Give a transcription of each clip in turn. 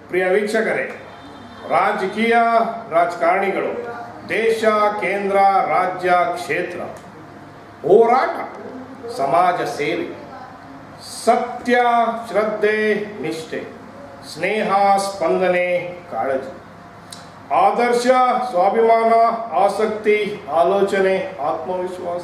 ಪ್ರಿಯ ವೀಕ್ಷಕರೇ ರಾಜಕೀಯ ರಾಜಕಾರಣಿಗಳು ದೇಶ ಕೇಂದ್ರ ರಾಜ್ಯ ಕ್ಷೇತ್ರ ಹೋರಾಟ ಸಮಾಜ ಸೇವೆ ಸತ್ಯ ಶ್ರದ್ಧೆ ನಿಷ್ಠೆ ಸ್ನೇಹ ಸ್ಪಂದನೆ ಕಾಳಜಿ ಆದರ್ಶ ಸ್ವಾಭಿಮಾನ ಆಸಕ್ತಿ ಆಲೋಚನೆ ಆತ್ಮವಿಶ್ವಾಸ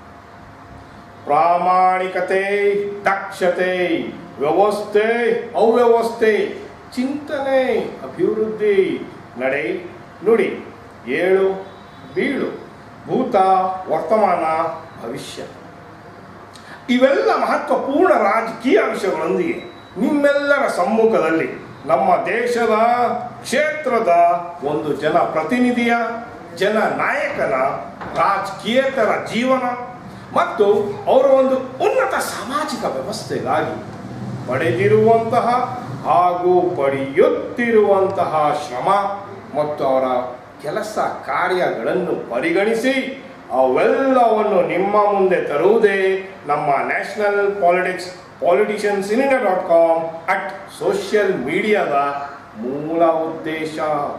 ಪ್ರಾಮಾಣಿಕತೆ ದಕ್ಷತೆ ವ್ಯವಸ್ಥೆ ಅವ್ಯವಸ್ಥೆ ಚಿಂತನೆ ಅಭಿವೃದ್ಧಿ ನಡೆ ನುಡಿ ಏಳು ಬೀಳು ಭೂತ ವರ್ತಮಾನ ಭವಿಷ್ಯ ಇವೆಲ್ಲ ಮಹತ್ವಪೂರ್ಣ ರಾಜಕೀಯ ಅಂಶಗಳೊಂದಿಗೆ ನಿಮ್ಮೆಲ್ಲರ ಸಮ್ಮುಖದಲ್ಲಿ ನಮ್ಮ ದೇಶದ ಕ್ಷೇತ್ರದ ಒಂದು ಜನ ಪ್ರತಿನಿಧಿಯ ಜನ ನಾಯಕನ ರಾಜಕೀಯೇತರ ಜೀವನ ಮತ್ತು ಅವರ ಒಂದು ಉನ್ನತ ಸಾಮಾಜಿಕ ವ್ಯವಸ್ಥೆಗಾಗಿ ಪಡೆದಿರುವಂತಹ ಹಾಗೂ ಪಡೆಯುತ್ತಿರುವಂತಹ ಶ್ರಮ ಮತ್ತು ಅವರ ಕೆಲಸ ಕಾರ್ಯಗಳನ್ನು ಪರಿಗಣಿಸಿ ಅವೆಲ್ಲವನ್ನು ನಿಮ್ಮ ಮುಂದೆ ತರುವುದೇ ನಮ್ಮ national politics politicians in India dot com at social ಮೀಡಿಯಾದ ಮೂಲ ಉದ್ದೇಶ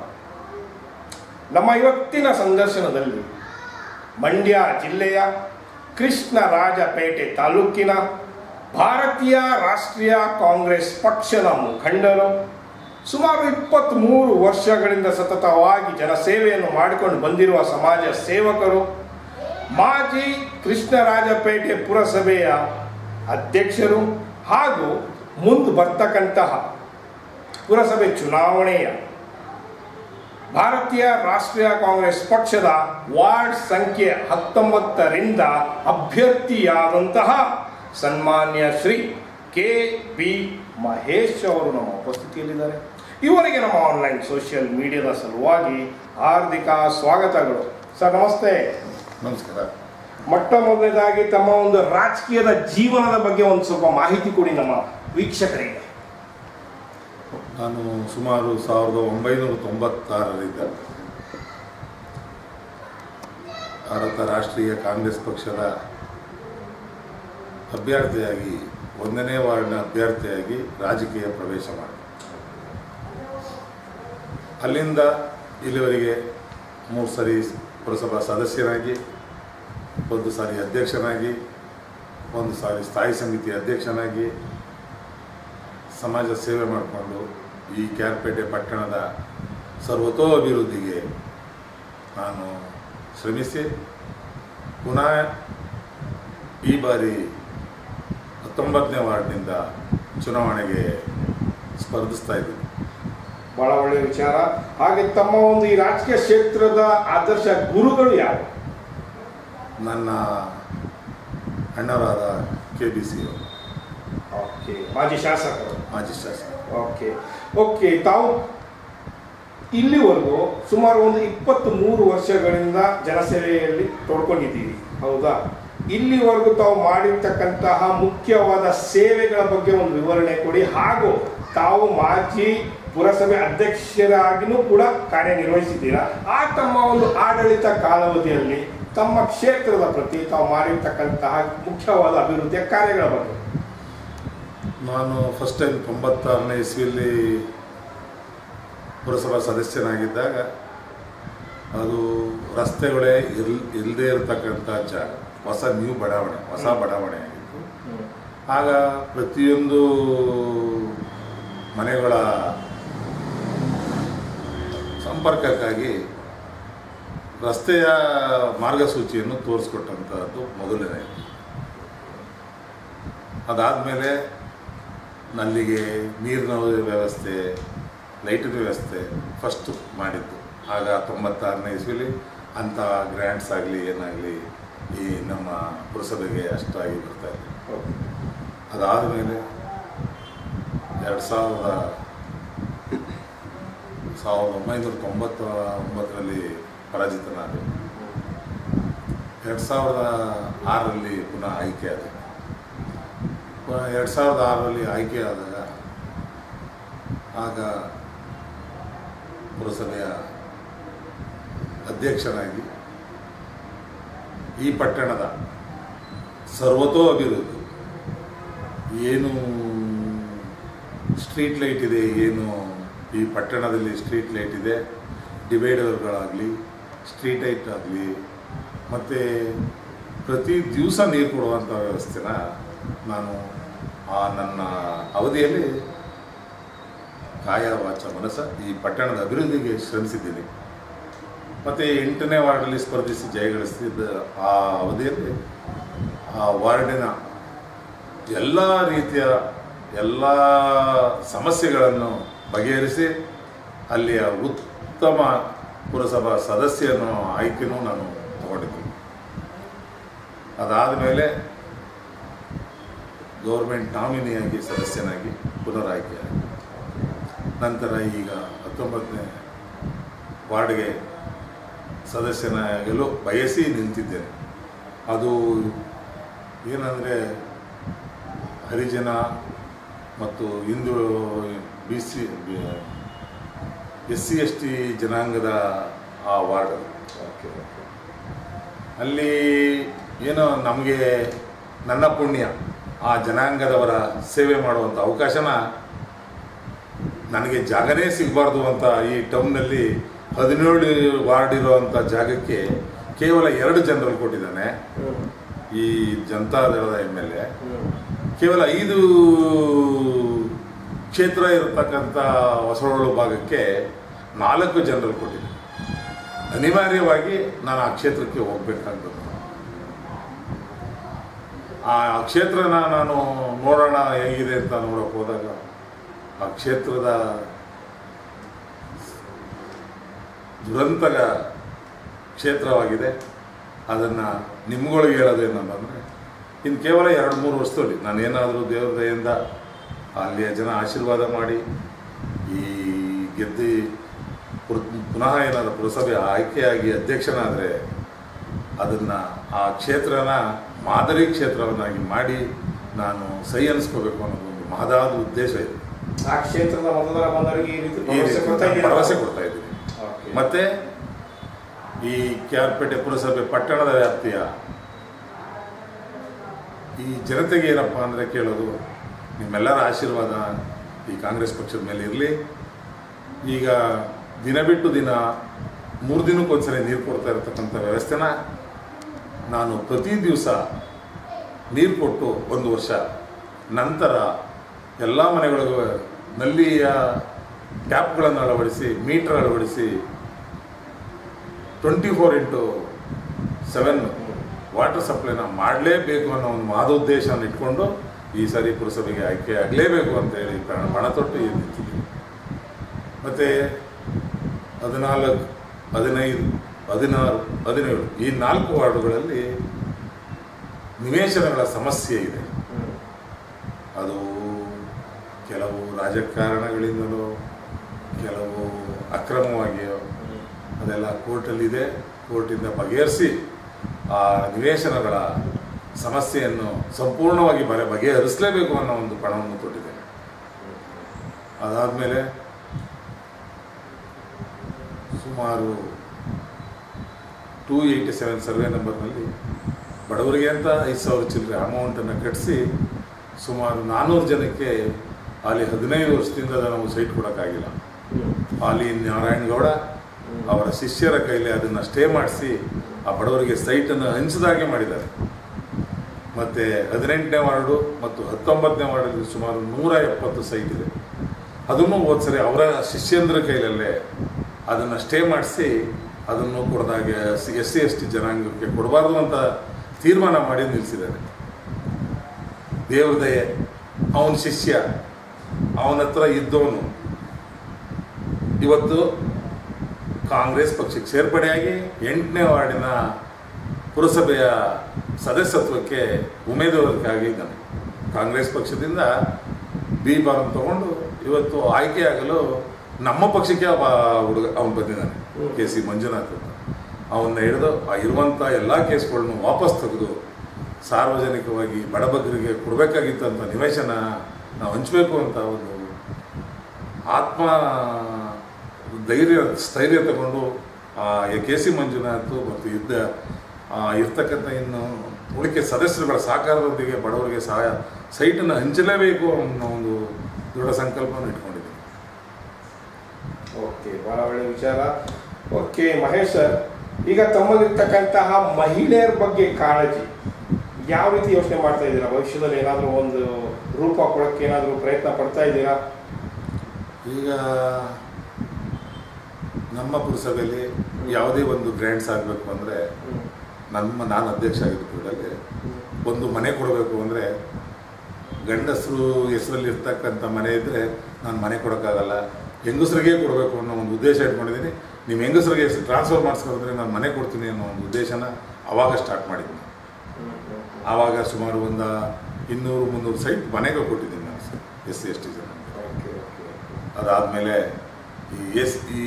ನಮ್ಮ ಇವತ್ತಿನ ಸಂದರ್ಶನದಲ್ಲಿ ಮಂಡ್ಯ ಜಿಲ್ಲೆಯ ಕೃಷ್ಣರಾಜಪೇಟೆ ತಾಲೂಕಿನ ಭಾರತೀಯ ರಾಷ್ಟ್ರೀಯ ಕಾಂಗ್ರೆಸ್ ಪಕ್ಷದ ಮುಖಂಡರು ಸುಮಾರು ಇಪ್ಪತ್ತ್ಮೂರು ವರ್ಷಗಳಿಂದ ಸತತವಾಗಿ ಜನಸೇವೆಯನ್ನು ಮಾಡಿಕೊಂಡು ಬಂದಿರುವ ಸಮಾಜ ಸೇವಕರು ಮಾಜಿ ಕೃಷ್ಣರಾಜಪೇಟೆ ಪುರಸಭೆಯ ಅಧ್ಯಕ್ಷರು ಹಾಗೂ ಮುಂದೆ ಬರ್ತಕ್ಕಂತಹ ಪುರಸಭೆ ಚುನಾವಣೆಯ ಭಾರತೀಯ ರಾಷ್ಟ್ರೀಯ ಕಾಂಗ್ರೆಸ್ ಪಕ್ಷದ ವಾರ್ಡ್ ಸಂಖ್ಯೆ ಹತ್ತೊಂಬತ್ತರಿಂದ ಅಭ್ಯರ್ಥಿಯಾದಂತಹ ಸನ್ಮಾನ್ಯ ಶ್ರೀ ಕೆ ಬಿ ಮಹೇಶ್ ಅವರು ನಮ್ಮ ಉಪಸ್ಥಿತಿಯಲ್ಲಿದ್ದಾರೆ ಇವರಿಗೆ ನಮ್ಮ ಆನ್ಲೈನ್ ಸೋಷಿಯಲ್ ಮೀಡಿಯಾದ ಸಲುವಾಗಿ ಹಾರ್ದಿಕ ಸ್ವಾಗತಗಳು ಸರ್ ನಮಸ್ತೆ ನಮಸ್ಕಾರ ಮೊಟ್ಟ ಮೊದಲನೇದಾಗಿ ತಮ್ಮ ಒಂದು ರಾಜಕೀಯದ ಜೀವನದ ಬಗ್ಗೆ ಒಂದು ಸ್ವಲ್ಪ ಮಾಹಿತಿ ಕೊಡಿ ನಮ್ಮ ವೀಕ್ಷಕರಿಗೆ ನಾನು ಸುಮಾರು ಸಾವಿರದ ಒಂಬೈನೂರ ತೊಂಬತ್ತಾರರಿಂದ ಭಾರತ ರಾಷ್ಟ್ರೀಯ ಕಾಂಗ್ರೆಸ್ ಪಕ್ಷದ ಅಭ್ಯರ್ಥಿಯಾಗಿ ಒಂದನೇ ವಾರ್ಡ್ನ ಅಭ್ಯರ್ಥಿಯಾಗಿ ರಾಜಕೀಯ ಪ್ರವೇಶ ಮಾಡಿದೆ ಅಲ್ಲಿಂದ ಇಲ್ಲಿವರೆಗೆ ಮೂರು ಸರಿ ಪುರಸಭಾ ಸದಸ್ಯನಾಗಿ ಒಂದು ಸಾರಿ ಅಧ್ಯಕ್ಷನಾಗಿ ಒಂದು ಸಾರಿ ಸ್ಥಾಯಿ ಸಮಿತಿ ಅಧ್ಯಕ್ಷನಾಗಿ ಸಮಾಜ ಸೇವೆ ಮಾಡಿಕೊಂಡು ಈ ಕ್ಯಾರ್ಪೇಟೆ ಪಟ್ಟಣದ ಸರ್ವತೋ ಅಭಿವೃದ್ಧಿಗೆ ನಾನು ಶ್ರಮಿಸಿ ಪುನಃ ಈ ಬಾರಿ ಹತ್ತೊಂಬತ್ತನೇ ವಾರ್ಡ್ನಿಂದ ಚುನಾವಣೆಗೆ ಸ್ಪರ್ಧಿಸ್ತಾ ಇದ್ದೀನಿ ಬಹಳ ಒಳ್ಳೆಯ ವಿಚಾರ ಹಾಗೆ ತಮ್ಮ ಒಂದು ಈ ರಾಜಕೀಯ ಕ್ಷೇತ್ರದ ಆದರ್ಶ ಗುರುಗಳು ಯಾರು ನನ್ನ ಅಣ್ಣವರಾದ ಕೆ ಬಿ ಸಿ ಅವರು ಓಕೆ ಮಾಜಿ ಶಾಸಕರು ಮಾಜಿ ಶಾಸಕ ಓಕೆ ಓಕೆ ತಾವು ಇಲ್ಲಿವರೆಗೂ ಸುಮಾರು ಒಂದು ಇಪ್ಪತ್ತ್ ಮೂರು ವರ್ಷಗಳಿಂದ ಜನಸೇವೆಯಲ್ಲಿ ತೊಡ್ಕೊಂಡಿದ್ದೀರಿ ಹೌದಾ ಇಲ್ಲಿವರೆಗೂ ತಾವು ಮಾಡಿರ್ತಕ್ಕಂತಹ ಮುಖ್ಯವಾದ ಸೇವೆಗಳ ಬಗ್ಗೆ ಒಂದು ವಿವರಣೆ ಕೊಡಿ ಹಾಗೂ ತಾವು ಮಾಜಿ ಪುರಸಭೆ ಅಧ್ಯಕ್ಷರಾಗಿನೂ ಕೂಡ ಕಾರ್ಯನಿರ್ವಹಿಸಿದ್ದೀರಾ ಆ ತಮ್ಮ ಒಂದು ಆಡಳಿತ ಕಾಲಾವಧಿಯಲ್ಲಿ ತಮ್ಮ ಕ್ಷೇತ್ರದ ಪ್ರತಿ ತಾವು ಮಾಡಿರ್ತಕ್ಕಂತಹ ಮುಖ್ಯವಾದ ಅಭಿವೃದ್ಧಿಯ ಕಾರ್ಯಗಳ ಬಗ್ಗೆ ನಾನು ಫಸ್ಟ್ ಟೈಮ್ ತೊಂಬತ್ತಾರನೇ ಇಸ್ವಿಯಲ್ಲಿ ಪುರಸಭಾ ಸದಸ್ಯನಾಗಿದ್ದಾಗ ಅದು ರಸ್ತೆಗಳೇ ಇಲ್ ಇಲ್ಲದೇ ಇರತಕ್ಕಂಥ ಜಾಗ ಹೊಸ ನ್ಯೂ ಬಡಾವಣೆ ಹೊಸ ಬಡಾವಣೆ ಆಗಿತ್ತು ಆಗ ಪ್ರತಿಯೊಂದು ಮನೆಗಳ ಸಂಪರ್ಕಕ್ಕಾಗಿ ರಸ್ತೆಯ ಮಾರ್ಗಸೂಚಿಯನ್ನು ತೋರಿಸ್ಕೊಟ್ಟಂಥದ್ದು ಮೊದಲನೇ ಅದಾದಮೇಲೆ ನಲ್ಲಿಗೆ ನೀರಿನ ವ್ಯವಸ್ಥೆ ಲೈಟಿನ ವ್ಯವಸ್ಥೆ ಫಸ್ಟ್ ಮಾಡಿದ್ದು ಆಗ ತೊಂಬತ್ತಾರನೇ ಇಸ್ವಿಲಿ ಅಂಥ ಗ್ರ್ಯಾಂಟ್ಸ್ ಆಗಲಿ ಏನಾಗಲಿ ಈ ನಮ್ಮ ಪುರಸಭೆಗೆ ಅಷ್ಟಾಗಿ ಬರ್ತಾ ಇದೆ ಅದಾದಮೇಲೆ ಎರಡು ಸಾವಿರದ ಸಾವಿರದ ಒಂಬೈನೂರ ತೊಂಬತ್ತ ಒಂಬತ್ತರಲ್ಲಿ ಪರಾಜಿತನಾದೆ ಎರಡು ಸಾವಿರದ ಆರರಲ್ಲಿ ಪುನಃ ಆಯ್ಕೆ ಆದೆ ಎರಡು ಸಾವಿರದ ಆರರಲ್ಲಿ ಆಯ್ಕೆ ಆದಾಗ ಆಗ ಪುರಸಭೆಯ ಅಧ್ಯಕ್ಷನಾಗಿ ಈ ಪಟ್ಟಣದ ಸರ್ವತೋ ಅಭಿವೃದ್ಧಿ ಏನು ಸ್ಟ್ರೀಟ್ ಲೈಟ್ ಇದೆ ಏನು ಈ ಪಟ್ಟಣದಲ್ಲಿ ಸ್ಟ್ರೀಟ್ ಲೈಟ್ ಇದೆ ಡಿವೈಡರ್ಗಳಾಗಲಿ ಸ್ಟ್ರೀಟ್ ಲೈಟ್ ಆಗಲಿ ಮತ್ತು ಪ್ರತಿ ದಿವಸ ನೀರು ಕೊಡುವಂಥ ವ್ಯವಸ್ಥೆನ ನಾನು ಆ ನನ್ನ ಅವಧಿಯಲ್ಲಿ ಕಾಯ ವಾಚ ಮನಸ್ಸ ಈ ಪಟ್ಟಣದ ಅಭಿವೃದ್ಧಿಗೆ ಶ್ರಮಿಸಿದ್ದೀನಿ ಮತ್ತು ಎಂಟನೇ ವಾರ್ಡಲ್ಲಿ ಸ್ಪರ್ಧಿಸಿ ಜಯಗಳಿಸ್ತಿದ್ದ ಆ ಅವಧಿಯಲ್ಲಿ ಆ ವಾರ್ಡಿನ ಎಲ್ಲ ರೀತಿಯ ಎಲ್ಲ ಸಮಸ್ಯೆಗಳನ್ನು ಬಗೆಹರಿಸಿ ಅಲ್ಲಿಯ ಉತ್ತಮ ಪುರಸಭಾ ಸದಸ್ಯನ ಆಯ್ಕೆನೂ ನಾನು ತಗೊಂಡಿದ್ದೀನಿ ಅದಾದ ಮೇಲೆ ಗೌರ್ಮೆಂಟ್ ನಾಮಿನಿಯಾಗಿ ಸದಸ್ಯನಾಗಿ ಪುನರಾಯ್ಕೆಯಾಗಿ ನಂತರ ಈಗ ಹತ್ತೊಂಬತ್ತನೇ ವಾರ್ಡ್ಗೆ ಸದಸ್ಯನಾಗಲು ಬಯಸಿ ನಿಂತಿದ್ದೇನೆ ಅದು ಏನಂದರೆ ಹರಿಜನ ಮತ್ತು Hindu B C S C S T ಜನಾಂಗದ ಆ ವಾರ್ಡ್ ಅದು. ಓಕೆ ಓಕೆ ಅಲ್ಲಿ ಏನೋ ನಮಗೆ ನನ್ನ ಪುಣ್ಯ ಆ ಜನಾಂಗದವರ ಸೇವೆ ಮಾಡುವಂಥ ಅವಕಾಶನ ನನಗೆ ಜಾಗನೇ ಸಿಗಬಾರ್ದು ಅಂತ ಈ ಟೌನ್ನಲ್ಲಿ ಹದಿನೇಳು ವಾರ್ಡ್ ಇರುವಂಥ ಜಾಗಕ್ಕೆ ಕೇವಲ ಎರಡು ಜನರಲ್ ಕೊಟ್ಟಿದ್ದಾನೆ ಹ್ಮ್ ಈ ಜನತಾದಳದ ಎಮ್ ಎಲ್ ಎ ಹ್ಮ್ ಕೇವಲ ಐದು ಕ್ಷೇತ್ರ ಇರತಕ್ಕಂಥ ಹೊಸಹೊಳು ಭಾಗಕ್ಕೆ ನಾಲ್ಕು ಜನರಲ್ ಕೊಟ್ಟಿದ್ದೆ ಅನಿವಾರ್ಯವಾಗಿ ನಾನು ಆ ಕ್ಷೇತ್ರಕ್ಕೆ ಹೋಗ್ಬೇಕಾಗ್ತದೆ ಆ ಕ್ಷೇತ್ರನ ನಾನು ನೋಡೋಣ ಹೇಗಿದೆ ಅಂತ ನೋಡೋಕೆ ಹೋದಾಗ ಆ ಕ್ಷೇತ್ರದ ದುರಂತರ ಕ್ಷೇತ್ರವಾಗಿದೆ ಅದನ್ನು ನಿಮ್ಗಳಿಗೆ ಹೇಳೋದೇನಂತಂದರೆ ಇನ್ನು ಕೇವಲ ಎರಡು ಮೂರು ವರ್ಷದಲ್ಲಿ ನಾನು ಏನಾದರೂ ದೇವ್ರ ದಯೆಯಿಂದ ಅಲ್ಲಿಯ ಜನ ಆಶೀರ್ವಾದ ಮಾಡಿ ಈ ಗೆದ್ದು ಪುರ- ಪುನಃ ಏನಾದರೂ ಪುರಸಭೆ ಆಯ್ಕೆಯಾಗಿ ಅಧ್ಯಕ್ಷನಾದರೆ ಅದನ್ನು ಆ ಕ್ಷೇತ್ರನ ಮಾದರಿ ಕ್ಷೇತ್ರವನ್ನಾಗಿ ಮಾಡಿ ನಾನು ಸಹಿ ಅನಿಸ್ಕೋಬೇಕು ಅನ್ನೋದು ಒಂದು ಮಹದಾದ ಉದ್ದೇಶ ಇದೆ ಆ ಕ್ಷೇತ್ರದ ಮತದಾರ ಬಂದವರಿಗೆ ಈ ರೀತಿ ಈ ಭರವಸೆ ರೀತಿ ಕೊಡ್ತಾ ಇದ್ದೀರಾ? ಭರವಸೆ ಕೊಡ್ತಾ ಇದ್ದೀನಿ ಓಕೆ. ಮತ್ತೆ ಈ ಕ್ಯಾರ್ಪೇಟೆ ಪುರಸಭೆ ಪಟ್ಟಣದ ವ್ಯಾಪ್ತಿಯ ಈ ಜನತೆಗೆ ಏನಪ್ಪ ಅಂದರೆ ಕೇಳೋದು ನಿಮ್ಮೆಲ್ಲರ ಆಶೀರ್ವಾದ ಈ ಕಾಂಗ್ರೆಸ್ ಪಕ್ಷದ ಮೇಲೆ ಇರಲಿ ಈಗ ದಿನ ಬಿಟ್ಟು ದಿನ ಮೂರು ದಿನಕ್ಕೊಂದ್ಸರಿ ನೀರು ಕೊಡ್ತಾ ಇರತಕ್ಕಂಥ ವ್ಯವಸ್ಥೆನ ನಾನು ಪ್ರತಿ ದಿವಸ ನೀರು ಕೊಟ್ಟು ಒಂದು ವರ್ಷ ನಂತರ ಎಲ್ಲ ಮನೆಗಳಿಗೂ ನಲ್ಲಿಯ ಟ್ಯಾಪ್ಗಳನ್ನು ಅಳವಡಿಸಿ ಮೀಟರ್ ಅಳವಡಿಸಿ twenty four into seven water ಸಪ್ಲೈನ ಮಾಡಲೇಬೇಕು ಅನ್ನೋ ಒಂದು ಮಹದುದ್ದೇಶನ ಇಟ್ಕೊಂಡು ಈ ಸಾರಿ ಪುರಸಭೆಗೆ ಆಯ್ಕೆ ಆಗಲೇಬೇಕು ಅಂತ ಹೇಳಿ ಪ್ರಾಣ ಪಣ ತೊಟ್ಟು ಇಲ್ಲಿ ನಿಂತಿದ್ದೀವಿ ಮತ್ತು ಹದಿನಾಲ್ಕು ಹದಿನೈದು ಹದಿನಾರು ಹದಿನೇಳು ಈ ನಾಲ್ಕು ವಾರ್ಡುಗಳಲ್ಲಿ ನಿವೇಶನಗಳ ಸಮಸ್ಯೆ ಇದೆ ಹ್ಮ್. ಅದು ಕೆಲವು ರಾಜಕಾರಣಗಳಿಂದಲೋ ಕೆಲವು ಅಕ್ರಮವಾಗಿಯೋ ಅದೆಲ್ಲ ಕೋರ್ಟಲ್ಲಿದೆ ಕೋರ್ಟಿಂದ ಬಗೆಹರಿಸಿ ಆ ನಿವೇಶನಗಳ ಸಮಸ್ಯೆಯನ್ನು ಸಂಪೂರ್ಣವಾಗಿ ಬರೆ ಬಗೆಹರಿಸಲೇಬೇಕು ಅನ್ನೋ ಒಂದು ಪಣವನ್ನು ತೊಟ್ಟಿದ್ದೇನೆ ಅದಾದಮೇಲೆ ಸುಮಾರು ಟೂ ಏಯ್ಟಿ ಸೆವೆನ್ ಸರ್ವೆ ನಂಬರ್ನಲ್ಲಿ ಬಡವರಿಗೆ ಅಂತ ಐದು ಸಾವಿರ ಚಿಲ್ಲರೆ ಅಮೌಂಟನ್ನು ಕಟ್ಟಿಸಿ ಸುಮಾರು ನಾನ್ನೂರು ಜನಕ್ಕೆ ಅಲ್ಲಿ ಹದಿನೈದು ವರ್ಷದಿಂದ ನಾವು ಸೈಟ್ ಕೊಡೋಕ್ಕಾಗಿಲ್ಲ ಹ್ಮ್. ಅಲ್ಲಿ ನಾರಾಯಣಗೌಡ ಅವರ ಶಿಷ್ಯರ ಕೈಲಿ ಅದನ್ನು ಸ್ಟೇ ಮಾಡಿಸಿ ಆ ಬಡವರಿಗೆ ಸೈಟನ್ನು ಹಂಚಿದಾಗೆ ಮಾಡಿದ್ದಾರೆ ಮತ್ತು ಹದಿನೆಂಟನೇ ವಾರ್ಡು ಮತ್ತು ಹತ್ತೊಂಬತ್ತನೇ ವಾರ್ಡಲ್ಲಿ ಸುಮಾರು ನೂರ ಎಪ್ಪತ್ತು ಸೈಟ್ ಇದೆ ಅದನ್ನು ಹೋದ್ಸರಿ ಅವರ ಶಿಷ್ಯಂದ್ರ ಕೈಲಲ್ಲೇ ಅದನ್ನು ಸ್ಟೇ ಮಾಡಿಸಿ ಅದನ್ನು ಕೊಡದಾಗೆ ಎಸ್ ಸಿ ಎಸ್ ಟಿ ಜನಾಂಗಕ್ಕೆ ಕೊಡಬಾರ್ದು ಅಂತ ತೀರ್ಮಾನ ಮಾಡಿ ನಿಲ್ಲಿಸಿದ್ದಾರೆ ದೇವ್ರ ದಯೆ ಅವನ ಶಿಷ್ಯ ಅವನ ಹತ್ರ ಇದ್ದವನು ಇವತ್ತು ಕಾಂಗ್ರೆಸ್ ಪಕ್ಷಕ್ಕೆ ಸೇರ್ಪಡೆಯಾಗಿ ಎಂಟನೇ ವಾರ್ಡಿನ ಪುರಸಭೆಯ ಸದಸ್ಯತ್ವಕ್ಕೆ ಉಮೇದುವಾರಿಕೆಯಾಗಿದ್ದಾನೆ ಕಾಂಗ್ರೆಸ್ ಪಕ್ಷದಿಂದ ಬಿ ಬಾರಂ ತಗೊಂಡು ಇವತ್ತು ಆಯ್ಕೆಯಾಗಲು ನಮ್ಮ ಪಕ್ಷಕ್ಕೆ ಒಬ್ಬ ಹುಡುಗ ಅವನು ಬಂದಿದ್ದಾನೆ ಕೆ ಸಿ ಮಂಜುನಾಥ್ ಅಂತ ಅವನ್ನ ಹಿಡಿದು ಆ ಇರುವಂಥ ಎಲ್ಲ ಕೇಸ್ಗಳನ್ನು ವಾಪಸ್ ತೆಗೆದು ಸಾರ್ವಜನಿಕವಾಗಿ ಬಡಬಗ್ಗರಿಗೆ ಕೊಡಬೇಕಾಗಿತ್ತಂಥ ನಿವೇಶನ ನಾವು ಹಂಚಬೇಕು ಅಂತ ಒಂದು ಆತ್ಮ ಧೈರ್ಯ ಸ್ಥೈರ್ಯ ತಗೊಂಡು ಆ ಕೆ ಸಿ ಮಂಜುನಾಥ್ ಮತ್ತು ಇದ್ದ ಆ, ಇರ್ತಕ್ಕಂಥ ಇನ್ನು ಉಳಿಕೆ ಸದಸ್ಯರುಗಳ ಸಹಕಾರದೊಂದಿಗೆ ಬಡವರಿಗೆ ಸಹಾಯ ಸೈಟನ್ನು ಹಂಚಲೇಬೇಕು ಅನ್ನೋ ಒಂದು ದೃಢ ಸಂಕಲ್ಪವನ್ನು ಇಟ್ಕೊಂಡಿದ್ದೀನಿ ಓಕೆ ಬಹಳ ಒಳ್ಳೆ ವಿಚಾರ ಓಕೆ ಮಹೇಶ್ ಸರ್ ಈಗ ತಮ್ಮಲ್ಲಿರ್ತಕ್ಕಂತಹ ಮಹಿಳೆಯರ ಬಗ್ಗೆ ಕಾಳಜಿ ಯಾವ ರೀತಿ ಯೋಚನೆ ಮಾಡ್ತಾ ಇದ್ದೀರಾ ಭವಿಷ್ಯದಲ್ಲಿ ಏನಾದರೂ ಒಂದು ರೂಪ ಕೊಡಕ್ಕೆ ಏನಾದರೂ ಪ್ರಯತ್ನ ಪಡ್ತಾ ಇದ್ದೀರಾ ಈಗ ನಮ್ಮ ಪುರಸಭೆಯಲ್ಲಿ ಯಾವುದೇ ಒಂದು ಗ್ರ್ಯಾಂಡ್ಸ್ ಆಗಬೇಕು ಅಂದರೆ ನಮ್ಮ ನಾನು ಅಧ್ಯಕ್ಷ ಆಗಿದ್ದ ಕೂಡಲೇ ಒಂದು ಮನೆ ಕೊಡಬೇಕು ಅಂದರೆ ಗಂಡಸರು ಹೆಸರಲ್ಲಿ ಇರ್ತಕ್ಕಂಥ ಮನೆ ಇದ್ದರೆ ನಾನು ಮನೆ ಕೊಡೋಕ್ಕಾಗಲ್ಲ ಹೆಂಗಸರಿಗೆ ಕೊಡಬೇಕು ಅನ್ನೋ ಒಂದು ಉದ್ದೇಶ ಇಟ್ಕೊಂಡಿದ್ದೀನಿ ನಿಮ್ಮ ಹೆಂಗಸರಿಗೆ ಟ್ರಾನ್ಸ್ಫರ್ ಮಾಡಿಸ್ಕೊಂಡ್ರೆ ನಾನು ಮನೆ ಕೊಡ್ತೀನಿ ಅನ್ನೋ ಒಂದು ಉದ್ದೇಶನ ಅವಾಗ ಸ್ಟಾರ್ಟ್ ಮಾಡಿದ್ದೀನಿ ಆವಾಗ ಸುಮಾರು ಒಂದು ಇನ್ನೂರು ಮುನ್ನೂರು ಸೈಟ್ ಮನೆಗೆ ಕೊಟ್ಟಿದ್ದೀನಿ ನಾನು ಎಸ್ ಸಿ ಎಸ್ ಟಿ ಜನ ಓಕೆ ಓಕೆ ಅದಾದಮೇಲೆ ಈ ಎಸ್ ಈ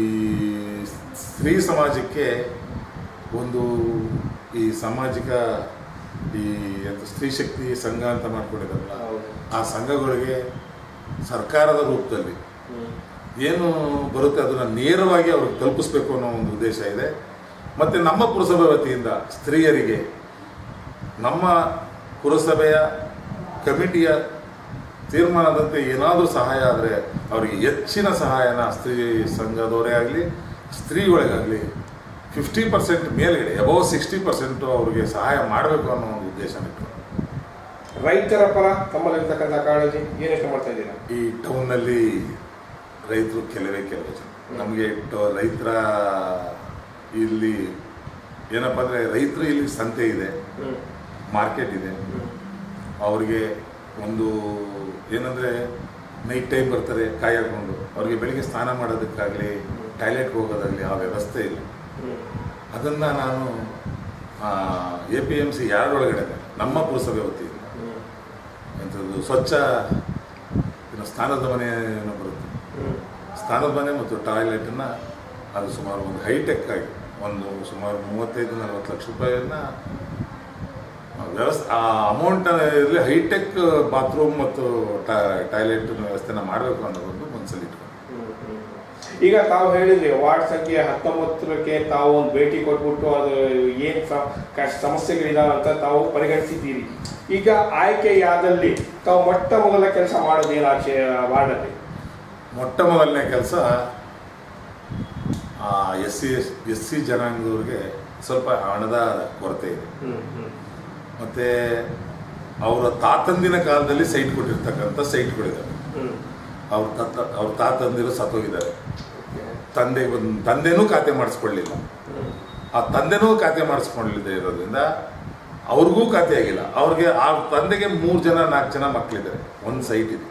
ಸ್ತ್ರೀ ಸಮಾಜಕ್ಕೆ ಒಂದು ಈ ಸಾಮಾಜಿಕ ಈ ಎಂತ ಸ್ತ್ರೀ ಶಕ್ತಿ ಸಂಘ ಅಂತ ಮಾಡ್ಕೊಂಡಿದ್ದಾರಲ್ಲ ಹೌದು ಆ ಸಂಘಗಳಿಗೆ ಸರ್ಕಾರದ ರೂಪದಲ್ಲಿ ಏನು ಬರುತ್ತೆ ಅದನ್ನು ನೇರವಾಗಿ ಅವ್ರಿಗೆ ತಲುಪಿಸ್ಬೇಕು ಅನ್ನೋ ಒಂದು ಉದ್ದೇಶ ಇದೆ ಮತ್ತು ನಮ್ಮ ಪುರಸಭೆ ವತಿಯಿಂದ ಸ್ತ್ರೀಯರಿಗೆ ನಮ್ಮ ಪುರಸಭೆಯ ಕಮಿಟಿಯ ತೀರ್ಮಾನದಂತೆ ಏನಾದರೂ ಸಹಾಯ ಆದರೆ ಅವರಿಗೆ ಹೆಚ್ಚಿನ ಸಹಾಯನ ಸ್ತ್ರೀ ಸಂಘದವರೇ ಆಗಲಿ ಸ್ತ್ರೀಗಳಿಗಾಗಲಿ ಫಿಫ್ಟಿ ಪರ್ಸೆಂಟ್ ಮೇಲ್ಗಡೆ ಅಬೌವ್ ಸಿಕ್ಸ್ಟಿ ಪರ್ಸೆಂಟು ಅವ್ರಿಗೆ ಸಹಾಯ ಮಾಡಬೇಕು ಅನ್ನೋ ಒಂದು ಉದ್ದೇಶ ಇಟ್ಟು ರೈತರ ಪರ ತಮ್ಮಲ್ಲಿರ್ತಕ್ಕಂಥ ಕಾಳಜಿ ಏನು ಯೋಚನೆ ಮಾಡ್ತಾ ಇದ್ದೀರಾ ಈ ಟೌನ್ನಲ್ಲಿ ರೈತರು ಕೆಲವೇ ಕೆಲವು ಜನ ನಮಗೆ ರೈತರ ಇಲ್ಲಿ ಏನಪ್ಪ ಅಂದರೆ ರೈತರು ಇಲ್ಲಿ ಸಂತೆ ಇದೆ ಮಾರ್ಕೆಟ್ ಇದೆ ಅವ್ರಿಗೆ ಒಂದು ಏನಂದರೆ ನೈಟ್ ಟೈಮ್ ಬರ್ತಾರೆ ಕಾಯಿ ಹಾಕೊಂಡು ಅವ್ರಿಗೆ ಬೆಳಿಗ್ಗೆ ಸ್ನಾನ ಮಾಡೋದಕ್ಕಾಗಲಿ ಟಾಯ್ಲೆಟ್ಗೆ ಹೋಗೋದಾಗಲಿ ಆ ವ್ಯವಸ್ಥೆ ಇಲ್ಲ ಅದನ್ನು ನಾನು ಎ ಪಿ ಎಮ್ ಸಿ ಯಾರೊಳಗಡೆ ನಮ್ಮ ಪುರಸಭೆ ವತಿಯಿಂದ ಎಂಥದ್ದು ಸ್ವಚ್ಛ ಏನು ಸ್ನಾನದ ಮನೆ ಏನೋ ಬರುತ್ತೆ ಸ್ನಾನದ ಮನೆ ಮತ್ತು ಟಾಯ್ಲೆಟನ್ನು ಅದು ಸುಮಾರು ಒಂದು ಹೈಟೆಕ್ ಆಗಿ ಒಂದು ಸುಮಾರು ಮೂವತ್ತೈದು ನಲವತ್ತು ಲಕ್ಷ ರೂಪಾಯಿಯನ್ನ ವ್ಯವಸ್ಥೆ ಆ ಅಮೌಂಟ್ ಇರಲಿ ಹೈಟೆಕ್ ಬಾತ್ರೂಮ್ ಮತ್ತು ಟಾಯ್ಲೆಟ್ ವ್ಯವಸ್ಥೆನ ಮಾಡಬೇಕು ಅನ್ನೋ ಒಂದು ಮನಸ್ಸಲ್ಲಿ ಇಟ್ಕೊಂಡು ಈಗ ತಾವು ಹೇಳಿದ್ರಿ ವಾರ್ಡ್ ಸಂಖ್ಯೆ ಹತ್ತೊಂಬತ್ತಕ್ಕೆ ತಾವು ಒಂದು ಭೇಟಿ ಕೊಟ್ಬಿಟ್ಟು ಅದು ಏನು ಸಮಸ್ಯೆಗಳಿದಾವೆ ಅಂತ ತಾವು ಪರಿಗಣಿಸಿದ್ದೀರಿ ಈಗ ಆಯ್ಕೆಯಾದಲ್ಲಿ ತಾವು ಮೊಟ್ಟ ಮೊದಲ ಕೆಲಸ ಮಾಡೋದೇನು ಆಚೆ ವಾರ್ಡಲ್ಲಿ ಮೊಟ್ಟ ಮೊದಲನೇ ಕೆಲಸ ಎಸ್ ಸಿ ಎಸ್ ಸಿ ಜನಾಂಗದವ್ರಿಗೆ ಸ್ವಲ್ಪ ಹಣದ ಕೊರತೆ ಇದೆ ಮತ್ತು ಅವರ ತಾತಂದಿನ ಕಾಲದಲ್ಲಿ ಸೈಟ್ ಕೊಟ್ಟಿರ್ತಕ್ಕಂಥ ಸೈಟ್ಗಳಿದ್ದಾವೆ ಅವ್ರ ತಾತ ಅವ್ರ ತಾತಂದಿರು ಸತ್ತೋಗಿದ್ದಾರೆ ತಂದೆ ಒಂದು ತಂದೆನೂ ಖಾತೆ ಮಾಡಿಸ್ಕೊಳ್ಳಿಲ್ಲ ಆ ತಂದೆನೂ ಖಾತೆ ಮಾಡಿಸ್ಕೊಳ್ಳಿಲ್ಲದೆ ಇರೋದ್ರಿಂದ ಅವ್ರಿಗೂ ಖಾತೆ ಆಗಿಲ್ಲ ಅವ್ರಿಗೆ ಆ ತಂದೆಗೆ ಮೂರು ಜನ ನಾಲ್ಕು ಜನ ಮಕ್ಕಳಿದ್ದಾರೆ ಒಂದು ಸೈಟ್ ಇದೆ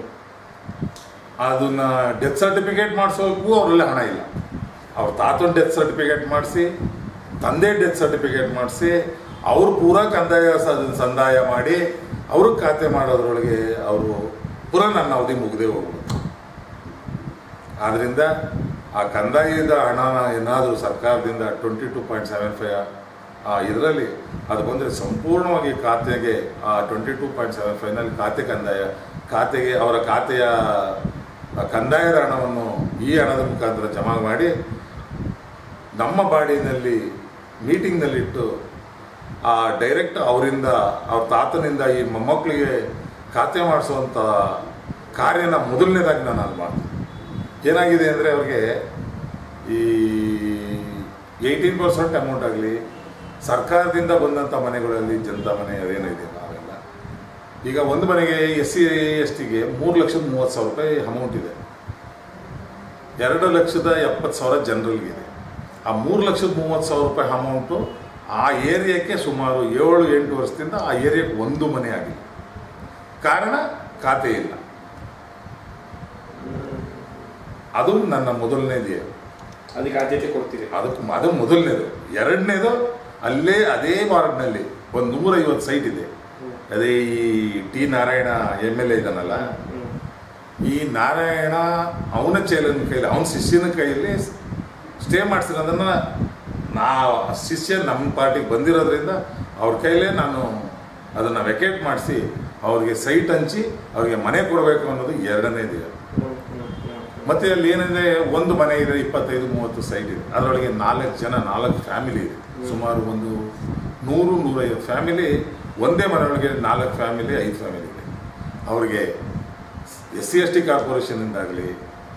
ಅದನ್ನ ಡೆತ್ ಸರ್ಟಿಫಿಕೇಟ್ ಮಾಡಿಸೋಕ್ಕೂ ಅವರಲ್ಲಿ ಹಣ ಇಲ್ಲ ಅವ್ರ ತಾತನ ಡೆತ್ ಸರ್ಟಿಫಿಕೇಟ್ ಮಾಡಿಸಿ ತಂದೆ ಡೆತ್ ಸರ್ಟಿಫಿಕೇಟ್ ಮಾಡಿಸಿ ಅವ್ರು ಪೂರಾ ಕಂದಾಯ ಸ- ಸಂದಾಯ ಮಾಡಿ ಅವ್ರಿಗೆ ಖಾತೆ ಮಾಡೋದ್ರೊಳಗೆ ಅವರು ಪುನಃ ನನ್ನ ಅವಧಿ ಮುಗದೆ ಹೋಗ್ಬಿಡುತ್ತೆ ಆದ್ದರಿಂದ ಆ ಕಂದಾಯದ ಹಣನ ಏನಾದರೂ ಸರ್ಕಾರದಿಂದ twenty two point seven five ಆ ಇದರಲ್ಲಿ ಅದು ಬಂದರೆ ಸಂಪೂರ್ಣವಾಗಿ ಖಾತೆಗೆ ಆ ಟ್ವೆಂಟಿ ಟೂ ಪಾಯಿಂಟ್ ಸೆವೆನ್ ಫೈವ್ನಲ್ಲಿ ಖಾತೆ ಕಂದಾಯ ಖಾತೆಗೆ ಅವರ ಖಾತೆಯ ಆ ಕಂದಾಯದ ಹಣವನ್ನು ಈ ಹಣದ ಮುಖಾಂತರ ಜಮಾ ಮಾಡಿ ನಮ್ಮ ಬಾಡಿನಲ್ಲಿ ಮೀಟಿಂಗ್ನಲ್ಲಿಟ್ಟು ಆ ಡೈರೆಕ್ಟ್ ಅವರಿಂದ ಅವ್ರ ತಾತನಿಂದ ಈ ಮೊಮ್ಮಕ್ಕಳಿಗೆ ಖಾತೆ ಮಾಡಿಸುವಂಥ ಕಾರ್ಯನ ಮೊದಲನೇದಾಗಿ ನಾನು ಅಲ್ಲಿ ಮಾಡ್ತೀನಿ ಏನಾಗಿದೆ ಅಂದರೆ ಅವ್ರಿಗೆ ಈ ಏಯ್ಟೀನ್ ಪರ್ಸೆಂಟ್ ಅಮೌಂಟ್ ಆಗಲಿ ಸರ್ಕಾರದಿಂದ ಬಂದಂಥ ಮನೆಗಳಲ್ಲಿ ಜನತಾ ಮನೆ ಅದೇನೋ ಇದೆ ಅವೆಲ್ಲ ಈಗ ಒಂದು ಮನೆಗೆ ಎಸ್ ಸಿ ಎಸ್ ಟಿಗೆ ಮೂರು ಲಕ್ಷದ ಮೂವತ್ತು ಸಾವಿರ ರೂಪಾಯಿ ಅಮೌಂಟ್ ಇದೆ ಎರಡು ಲಕ್ಷದ ಎಪ್ಪತ್ತು ಸಾವಿರ ಜನರಲ್ಗಿದೆ ಆ ಮೂರು ಲಕ್ಷದ ಮೂವತ್ತು ಸಾವಿರ ರೂಪಾಯಿ ಅಮೌಂಟು ಆ ಏರಿಯಾಕ್ಕೆ ಸುಮಾರು ಏಳು ಎಂಟು ವರ್ಷದಿಂದ ಆ ಏರಿಯಾಕ್ಕೆ ಒಂದು ಮನೆ ಆಗಿಲ್ಲ ಕಾರಣ ಖಾತೆ ಇಲ್ಲ ಅದು ನನ್ನ ಮೊದಲನೇದೇ ಅದಕ್ಕೆ ಆದ್ಯತೆ ಕೊಡ್ತೀರಿ ಅದಕ್ಕೆ ಅದು ಮೊದಲನೇದು ಎರಡನೇದು ಅಲ್ಲೇ ಅದೇ ವಾರ್ಡ್ನಲ್ಲಿ ಒಂದು ನೂರೈವತ್ತು ಸೈಟ್ ಇದೆ ಅದೇ ಈ T Narayana M L A ಇದ್ದಾನಲ್ಲ ಈ ನಾರಾಯಣ ಅವನ ಚೇಲನ ಕೈಲಿ ಅವನ ಶಿಷ್ಯನ ಕೈಯಲ್ಲಿ ಸ್ಟೇ ಮಾಡಿಸಿರೋದನ್ನ ನಾ ಶಿಷ್ಯ ನಮ್ಮ ಪಾರ್ಟಿಗೆ ಬಂದಿರೋದ್ರಿಂದ ಅವ್ರ ಕೈಲೇ ನಾನು ಅದನ್ನು ವೆಕೇಟ್ ಮಾಡಿಸಿ ಅವ್ರಿಗೆ ಸೈಟ್ ಹಂಚಿ ಅವ್ರಿಗೆ ಮನೆ ಕೊಡಬೇಕು ಅನ್ನೋದು ಎರಡನೇದಿದೆ ಮತ್ತೆ ಅಲ್ಲಿ ಏನಂದ್ರೆ ಒಂದು ಮನೆ ಇದೆ ಇಪ್ಪತ್ತೈದು ಮೂವತ್ತು ಸೈಟ್ ಇದೆ ಅದರೊಳಗೆ ನಾಲ್ಕು ಜನ ನಾಲ್ಕು ಫ್ಯಾಮಿಲಿ ಇದೆ ಸುಮಾರು ಒಂದು ನೂರು ನೂರೈವತ್ತು ಫ್ಯಾಮಿಲಿ ಒಂದೇ ಮನೆಯೊಳಗೆ ನಾಲ್ಕು ಫ್ಯಾಮಿಲಿ ಐದು ಫ್ಯಾಮಿಲಿ ಇದೆ ಅವರಿಗೆ ಎಸ್ ಸಿ ಎಸ್ ಟಿ ಕಾರ್ಪೊರೇಷನಿಂದಾಗಲಿ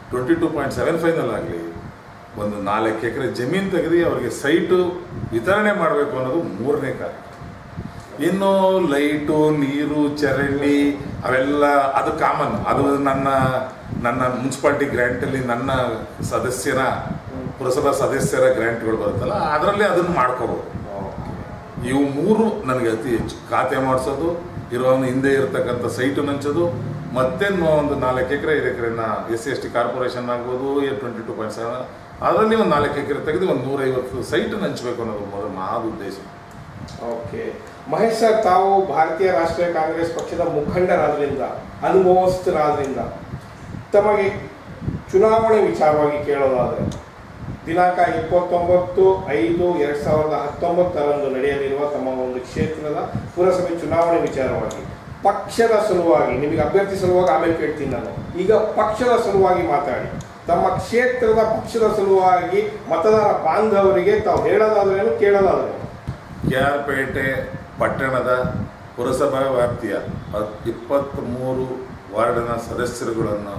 ಟ್ವೆಂಟಿ ಟೂ ಪಾಯಿಂಟ್ ಸೆವೆನ್ ಫೈನಲ್ಲಾಗಲಿ ಒಂದು ನಾಲ್ಕು ಎಕರೆ ಜಮೀನು ತೆಗೆದು ಅವರಿಗೆ ಸೈಟು ವಿತರಣೆ ಮಾಡಬೇಕು ಅನ್ನೋದು ಮೂರನೇ ಕಾರ್ಯ ಇನ್ನು ಲೈಟು ನೀರು ಚರಂಡಿ ಅವೆಲ್ಲ ಅದು ಕಾಮನ್ ಅದು ನನ್ನ ನನ್ನ ಮುನ್ಸಿಪಾಲ್ಟಿ ಗ್ರ್ಯಾಂಟಲ್ಲಿ ನನ್ನ ಸದಸ್ಯರ ಪುರಸಭಾ ಸದಸ್ಯರ ಗ್ರ್ಯಾಂಟ್ಗಳು ಬರುತ್ತಲ್ಲ ಅದರಲ್ಲಿ ಅದನ್ನು ಮಾಡ್ಕೋಬೋದು ಇವು ಮೂರು ನನಗೆ ಅತಿ ಹೆಚ್ಚು ಖಾತೆ ಮಾಡಿಸೋದು ಇರೋ ಹಿಂದೆ ಇರತಕ್ಕಂಥ ಸೈಟು ಹಂಚೋದು ಮತ್ತೆ ಒಂದು ನಾಲ್ಕು ಎಕರೆ ಐದು ಎಕರೆನ S C S T corporation ಆಗ್ಬೋದು ಎ ಟ್ವೆಂಟಿ ಟು ಪಾಯಿಂಟ್ ಸೆವೆನ್ ಅದರಲ್ಲಿ ಒಂದು ನಾಲ್ಕು ಎಕರೆ ತೆಗೆದು ಒಂದು ನೂರೈವತ್ತು ಸೈಟನ್ನು ಹಂಚಬೇಕು ಅನ್ನೋದು ಮೊದಲು ಮಹಾದ್ ಉದ್ದೇಶ ಓಕೆ ಮಹೇಶ್ ಸರ್ ತಾವು ಭಾರತೀಯ ರಾಷ್ಟ್ರೀಯ ಕಾಂಗ್ರೆಸ್ ಪಕ್ಷದ ಮುಖಂಡರಾದ್ರಿಂದ ಅನುಭವಸ್ಥರಾದ್ರಿಂದ ತಮಗೆ ಚುನಾವಣೆ ವಿಚಾರವಾಗಿ ಕೇಳೋದಾದರೆ ದಿನಾಂಕ ಇಪ್ಪತ್ತೊಂಬತ್ತು ಐದು ಎರಡ್ ಸಾವಿರದ ಹತ್ತೊಂಬತ್ತರಂದು ನಡೆಯಲಿರುವ ತಮ್ಮ ಒಂದು ಕ್ಷೇತ್ರದ ಪುರಸಭೆ ಚುನಾವಣೆ ವಿಚಾರವಾಗಿ ಪಕ್ಷದ ಸಲುವಾಗಿ ನಿಮಗೆ ಅಭ್ಯರ್ಥಿ ಸಲುವಾಗಿ ಆಮೇಲೆ ಕೇಳ್ತೀನಿ ನಾನು ಈಗ ಪಕ್ಷದ ಸಲುವಾಗಿ ಮಾತಾಡಿ ತಮ್ಮ ಕ್ಷೇತ್ರದ ಪಕ್ಷದ ಸಲುವಾಗಿ ಮತದಾರ ಬಾಂಧವರಿಗೆ ತಾವು ಹೇಳೋದಾದ್ರೇನು ಕೇಳೋದಾದ್ರೇನು ಕೆ ಆರ್ ಪೇಟೆ ಪಟ್ಟಣದ ಪುರಸಭಾ ವ್ಯಾಪ್ತಿಯ ಇಪ್ಪತ್ತ್ಮೂರು ವಾರ್ಡಿನ ಸದಸ್ಯರುಗಳನ್ನು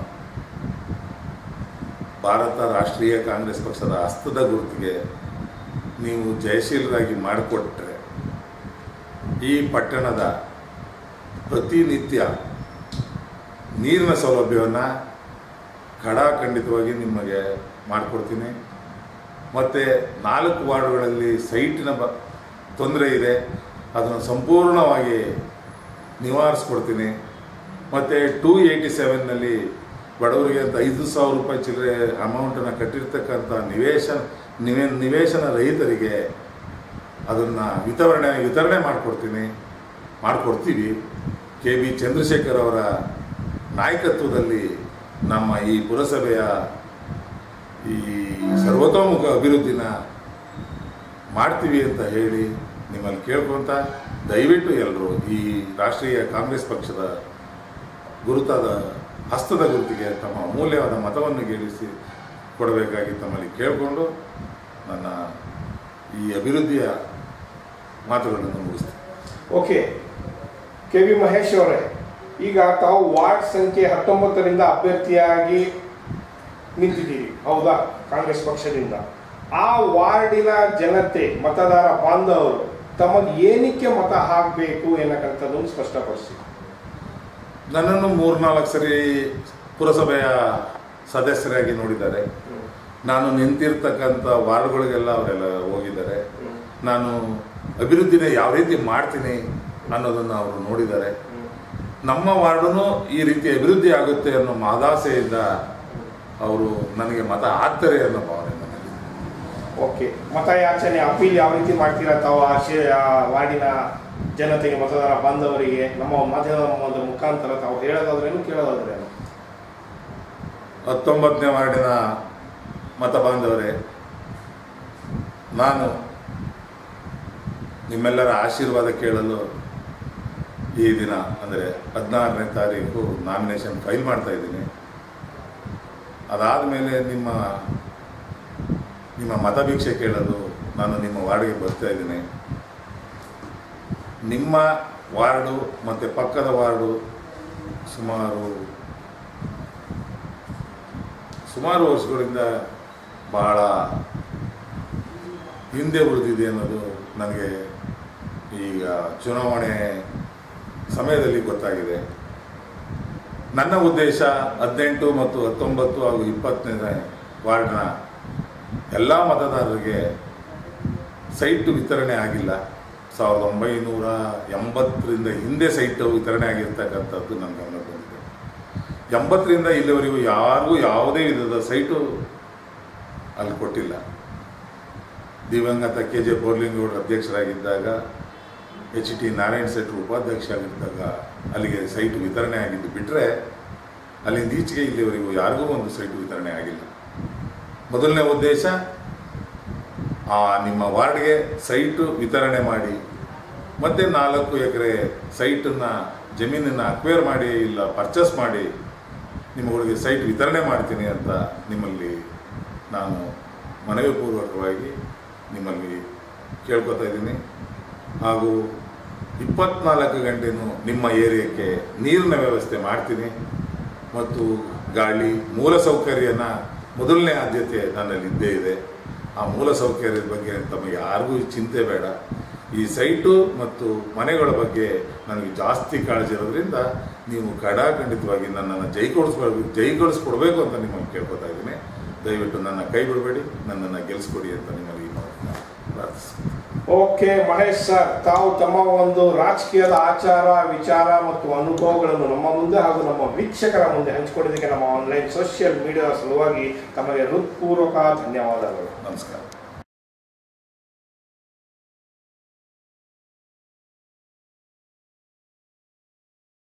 ಭಾರತ ರಾಷ್ಟ್ರೀಯ ಕಾಂಗ್ರೆಸ್ ಪಕ್ಷದ ಹಸ್ತದ ಗುರುತಿಗೆ ನೀವು ಜಯಶೀಲರಾಗಿ ಮಾಡಿಕೊಟ್ರೆ ಈ ಪಟ್ಟಣದ ಪ್ರತಿನಿತ್ಯ ನೀರಿನ ಸೌಲಭ್ಯವನ್ನು ಖಡಾಖಂಡಿತವಾಗಿ ನಿಮಗೆ ಮಾಡಿಕೊಡ್ತೀನಿ ಮತ್ತು ನಾಲ್ಕು ವಾರ್ಡ್ಗಳಲ್ಲಿ ಸೈಟಿನ ಬ ತೊಂದರೆ ಇದೆ ಅದನ್ನು ಸಂಪೂರ್ಣವಾಗಿ ನಿವಾರಿಸ್ಕೊಡ್ತೀನಿ ಮತ್ತು ಟೂ ಏಯ್ಟಿ ಸೆವೆನ್ನಲ್ಲಿ ಬಡವರಿಗೆ ಅಂತ ಐದು ಸಾವಿರ ರೂಪಾಯಿ ಚಿಲ್ಲರೆ ಅಮೌಂಟನ್ನು ಕಟ್ಟಿರ್ತಕ್ಕಂಥ ನಿವೇಶನ ನಿವೇ ನಿವೇಶನ ರಹಿತರಿಗೆ ಅದನ್ನು ವಿತರಣೆ ವಿತರಣೆ ಮಾಡಿಕೊಡ್ತೀನಿ ಮಾಡಿಕೊಡ್ತೀವಿ ಕೆ ಬಿ ಚಂದ್ರಶೇಖರ್ ಅವರ ನಾಯಕತ್ವದಲ್ಲಿ ನಮ್ಮ ಈ ಪುರಸಭೆಯ ಈ ಸರ್ವತೋಮುಖ ಅಭಿವೃದ್ಧಿನ ಮಾಡ್ತೀವಿ ಅಂತ ಹೇಳಿ ನಿಮ್ಮಲ್ಲಿ ಕೇಳ್ಕೊಂತ ದಯವಿಟ್ಟು ಎಲ್ಲರೂ ಈ ರಾಷ್ಟ್ರೀಯ ಕಾಂಗ್ರೆಸ್ ಪಕ್ಷದ ಗುರುತಾದ ಹಸ್ತದ ಗುರುತಿಗೆ ತಮ್ಮ ಅಮೂಲ್ಯವಾದ ಮತವನ್ನು ಗೆಲ್ಲಿಸಿ ಕೊಡಬೇಕಾಗಿ ತಮ್ಮಲ್ಲಿ ಕೇಳಿಕೊಂಡು ನನ್ನ ಈ ಅಭಿವೃದ್ಧಿಯ ಮಾತುಗಳನ್ನು ಮುಗಿಸ್ತೀನಿ ಓಕೆ ಕೆ ವಿ ಮಹೇಶ್ ಅವರೇ ಈಗ ತಾವು ವಾರ್ಡ್ ಸಂಖ್ಯೆ ಹತ್ತೊಂಬತ್ತರಿಂದ ಅಭ್ಯರ್ಥಿಯಾಗಿ ನಿಂತಿದ್ದೀರಿ ಹೌದಾ ಕಾಂಗ್ರೆಸ್ ಪಕ್ಷದಿಂದ ಆ ವಾರ್ಡಿನ ಜನತೆ ಮತದಾರ ಬಾಂಧವರು ತಮಗೆ ಏನಕ್ಕೆ ಮತ ಹಾಕಬೇಕು ಎನ್ನಕ್ಕಂಥದ್ದನ್ನು ಸ್ಪಷ್ಟಪಡಿಸಿ ನನ್ನನ್ನು ಮೂರ್ನಾಲ್ಕು ಸರಿ ಪುರಸಭೆಯ ಸದಸ್ಯರಾಗಿ ನೋಡಿದ್ದಾರೆ ನಾನು ನಿಂತಿರ್ತಕ್ಕಂಥ ವಾರ್ಡ್ಗಳಿಗೆಲ್ಲ ಅವರೆಲ್ಲ ಹೋಗಿದ್ದಾರೆ ನಾನು ಅಭಿವೃದ್ಧಿನ ಯಾವ ರೀತಿ ಮಾಡ್ತೀನಿ ಅನ್ನೋದನ್ನು ಅವರು ನೋಡಿದ್ದಾರೆ ನಮ್ಮ ವಾರ್ಡನು ಈ ರೀತಿ ಅಭಿವೃದ್ಧಿ ಆಗುತ್ತೆ ಅನ್ನೋ ಮಹದಾಸೆಯಿಂದ ಅವರು ನನಗೆ ಮತ ಹಾಕ್ತಾರೆ ಅನ್ನೋ ಭಾವನೆ ನನ್ನಲ್ಲಿ ಓಕೆ ಮತಯಾಚನೆ ಅಪೀಲ್ ಯಾವ ರೀತಿ ಮಾಡ್ತೀರಾ ತಾವು ಆ ಶೇ- ಆ ವಾರ್ಡಿನ ಜನತೆಗೆ ಮತದಾರ ಬಾಂಧವರಿಗೆ ನಮ್ಮ ಮಾಧ್ಯಮದ ಮುಖಾಂತರ ತಾವು ಹೇಳೋದಾದ್ರೇನು ಕೇಳೋದಾದ್ರೇನು ಹತ್ತೊಂಬತ್ತನೇ ವಾರ್ಡಿನ ಮತ ಬಾಂಧವರೇ ನಾನು ನಿಮ್ಮೆಲ್ಲರ ಆಶೀರ್ವಾದ ಕೇಳಲು ಈ ದಿನ ಅಂದರೆ ಹದಿನಾರನೇ ತಾರೀಕು ನಾಮಿನೇಷನ್ ಫೈಲ್ ಮಾಡ್ತಾ ಇದ್ದೀನಿ ಅದಾದ ಮೇಲೆ ನಿಮ್ಮ ನಿಮ್ಮ ಮತಭಿಕ್ಷೆ ಕೇಳಲು ನಾನು ನಿಮ್ಮ ವಾರ್ಡ್ಗೆ ಬರ್ತಾ ಇದ್ದೀನಿ ನಿಮ್ಮ ವಾರ್ಡು ಮತ್ತು ಪಕ್ಕದ ವಾರ್ಡು ಸುಮಾರು ಸುಮಾರು ವರ್ಷಗಳಿಂದ ಬಹಳ ಹಿಂದೆ ಉಳಿದಿದೆ ಅನ್ನೋದು ನನಗೆ ಈಗ ಚುನಾವಣೆ ಸಮಯದಲ್ಲಿ ಗೊತ್ತಾಗಿದೆ ನನ್ನ ಉದ್ದೇಶ ಹದಿನೆಂಟು ಮತ್ತು ಹತ್ತೊಂಬತ್ತು ಹಾಗೂ ಇಪ್ಪತ್ತನೇ ವಾರ್ಡ್ನ ಎಲ್ಲ ಮತದಾರರಿಗೆ ಸೈಟ್ ವಿತರಣೆ ಆಗಿಲ್ಲ ಸಾವಿರದ ಒಂಬೈನೂರ ಎಂಬತ್ತರಿಂದ ಹಿಂದೆ ಸೈಟ್ ವಿತರಣೆ ಆಗಿರ್ತಕ್ಕಂಥದ್ದು ನನ್ನ ಗಮನಕ್ಕೆ ಬಂದಿದೆ ಎಂಬತ್ತರಿಂದ ಇಲ್ಲಿವರೆಗೂ ಯಾರಿಗೂ ಯಾವುದೇ ವಿಧದ ಸೈಟು ಅಲ್ಲಿ ಕೊಟ್ಟಿಲ್ಲ ದಿವಂಗತ ಕೆ ಜೆ ಬೋರ್ಲಿಂಗೌಡರು ಅಧ್ಯಕ್ಷರಾಗಿದ್ದಾಗ ಎಚ್ ಟಿ ನಾರಾಯಣ ಶೆಟ್ಟರು ಉಪಾಧ್ಯಕ್ಷ ಆಗಿದ್ದಾಗ ಅಲ್ಲಿಗೆ ಸೈಟ್ ವಿತರಣೆ ಆಗಿದ್ದು ಬಿಟ್ಟರೆ ಅಲ್ಲಿಂದ ಈಚೆಗೆ ಇಲ್ಲಿವರೆಗೂ ಯಾರಿಗೂ ಒಂದು ಸೈಟ್ ವಿತರಣೆ ಆಗಿಲ್ಲ ಮೊದಲನೇ ಉದ್ದೇಶ ಆ ನಿಮ್ಮ ವಾರ್ಡ್ಗೆ ಸೈಟು ವಿತರಣೆ ಮಾಡಿ ಮತ್ತೆ ನಾಲ್ಕು ಎಕರೆ ಸೈಟನ್ನು ಜಮೀನನ್ನು ಅಕ್ವೇರ್ ಮಾಡಿ ಇಲ್ಲ ಪರ್ಚೇಸ್ ಮಾಡಿ ನಿಮ್ಮಗಳಿಗೆ ಸೈಟ್ ವಿತರಣೆ ಮಾಡ್ತೀನಿ ಅಂತ ನಿಮ್ಮಲ್ಲಿ ನಾನು ಮನವಿ ಪೂರ್ವಕವಾಗಿ ನಿಮ್ಮಲ್ಲಿ ಕೇಳ್ಕೊತಾ ಇದ್ದೀನಿ ಹಾಗೂ ಇಪ್ಪತ್ನಾಲ್ಕು ಗಂಟೆನೂ ನಿಮ್ಮ ಏರಿಯಾಕ್ಕೆ ನೀರಿನ ವ್ಯವಸ್ಥೆ ಮಾಡ್ತೀನಿ ಮತ್ತು ಗಾಳಿ ಮೂಲಸೌಕರ್ಯನ ಮೊದಲನೇ ಆದ್ಯತೆ ನನ್ನಲ್ಲಿ ಇದ್ದೇ ಇದೆ ಆ ಮೂಲಸೌಕರ್ಯದ ಬಗ್ಗೆ ತಮಗೆ ಯಾರಿಗೂ ಚಿಂತೆ ಬೇಡ ಈ ಸೈಟು ಮತ್ತು ಮನೆಗಳ ಬಗ್ಗೆ ನನಗೆ ಜಾಸ್ತಿ ಕಾಳಜಿ ಇರೋದ್ರಿಂದ ನೀವು ಖಡಾಖಂಡಿತವಾಗಿ ನನ್ನನ್ನು ಜೈಗೊಳಿಸ್ಬೇಕು ಜೈಗೊಳಿಸ್ಕೊಡ್ಬೇಕು ಅಂತ ನಿಮ್ಮನ್ನು ಕೇಳ್ಕೊತಾ ಇದ್ದೀನಿ ದಯವಿಟ್ಟು ನನ್ನ ಕೈ ಬಿಡಬೇಡಿ ನನ್ನನ್ನು ಗೆಲ್ಲಿಸ್ಕೊಡಿ ಅಂತ ನಿಮ್ಮಲ್ಲಿ ಈ ಮಾತನ್ನ ಪ್ರಾರ್ಥಿಸ್ತೀನಿ ಓಕೆ ಮಹೇಶ್ ಸರ್ ತಾವು ತಮ್ಮ ಒಂದು ರಾಜಕೀಯದ ಆಚಾರ ವಿಚಾರ ಮತ್ತು ಅನುಭವಗಳನ್ನು ನಮ್ಮ ಮುಂದೆ ಹಾಗೂ ನಮ್ಮ ವೀಕ್ಷಕರ ಮುಂದೆ ಹಂಚಿಕೊಂಡಿದ್ದಕ್ಕೆ ನಮ್ಮ ಆನ್ಲೈನ್ ಸೋಷಿಯಲ್ ಮೀಡಿಯಾದ ಸಲುವಾಗಿ ತಮಗೆ ಹೃತ್ಪೂರ್ವಕ ಧನ್ಯವಾದಗಳು ನಮಸ್ಕಾರ